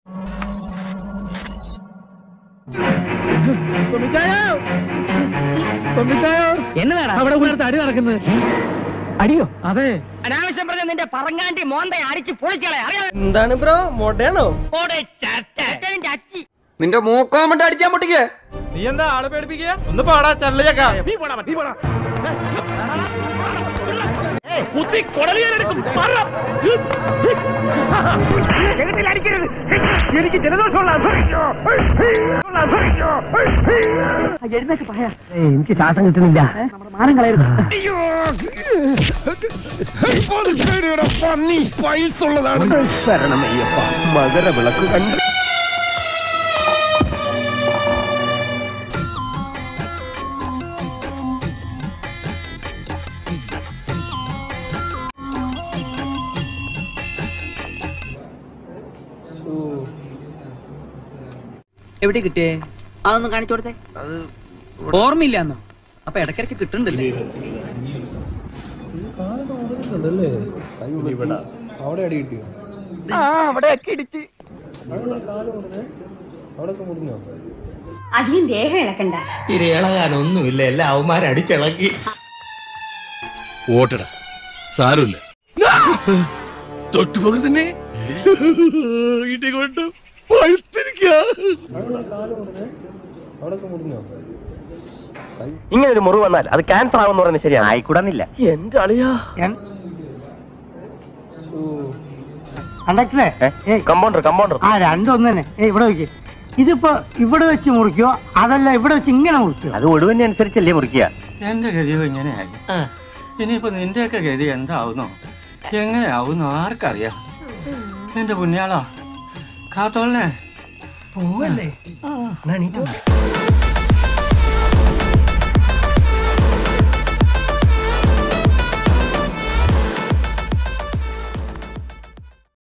എന്നതാണ് അവിടെ ഉയർത്ത് അടി നടക്കുന്നത് അടിയോ അതെ അനാവശ്യം പറഞ്ഞ നിന്റെ പറങ്ങാണ്ടി മോന്തെ അടിച്ച് പൊളിച്ചളെ അറിയാം എന്താണ് ബ്രോ മൊടയാണോ അച്ചി നിന്റെ മൂക്കോമണ്ട് അടിച്ചാൻ പൊട്ടിക്കേ നീ എന്താ ആളെ പേടിപ്പിക്കുക ഒന്ന് പാടാ ചള്ളിയേക്കാ എനിക്ക് ശ്വാസം കിട്ടുന്നില്ല നമ്മുടെ മാനം കളയരുത് മകരവിളക്ക് കണ്ട് എവിടെ കിട്ടിയേ അതൊന്ന് കാണിച്ചു കൊടുത്തേ ഓർമ്മയില്ലാന്നോ അപ്പൊ ഇടയ്ക്കിടയ്ക്ക് കിട്ടുന്നുണ്ടല്ലേ അധികം ദേഹം ഇളക്കണ്ട ഇളകാനൊന്നുമില്ല എല്ലാ അവന്മാരടിച്ചിളക്കി ഓട്ടട സാരമില്ല തൊട്ടുപോകെ തന്നെ ഇടി കൊണ്ട് ഇങ്ങനെ ഒരു മുറിവ് വന്നാൽ അത് ക്യാൻസർ ആവുമെന്ന് പറയുന്നത് ശരിയാണ് ആയിക്കൂടാന്നില്ല എന്റെ അളിയാ കണ്ടക്ടറെ കമ്പൗണ്ടർ കമ്പൗണ്ടർ ആ രണ്ടൊന്നു തന്നെ ഏ ഇവിടെ വെക്ക് ഇതിപ്പോ ഇവിടെ വെച്ച് മുറിക്കോ അതല്ല ഇവിടെ വെച്ച് ഇങ്ങനെ മുറിക്കോ അത് ഒടുവിനെ അനുസരിച്ചല്ലേ മുറിക്കുക എന്റെ ഗതി ഇങ്ങനെയായി ഇനിയിപ്പോ നിന്റെയൊക്കെ ഗതി എന്താവുന്നോ എങ്ങനെയാവുന്നോ ആർക്കറിയാം എന്റെ പുണ്യാളോ കാത്തോളനെ പോവല്ലേ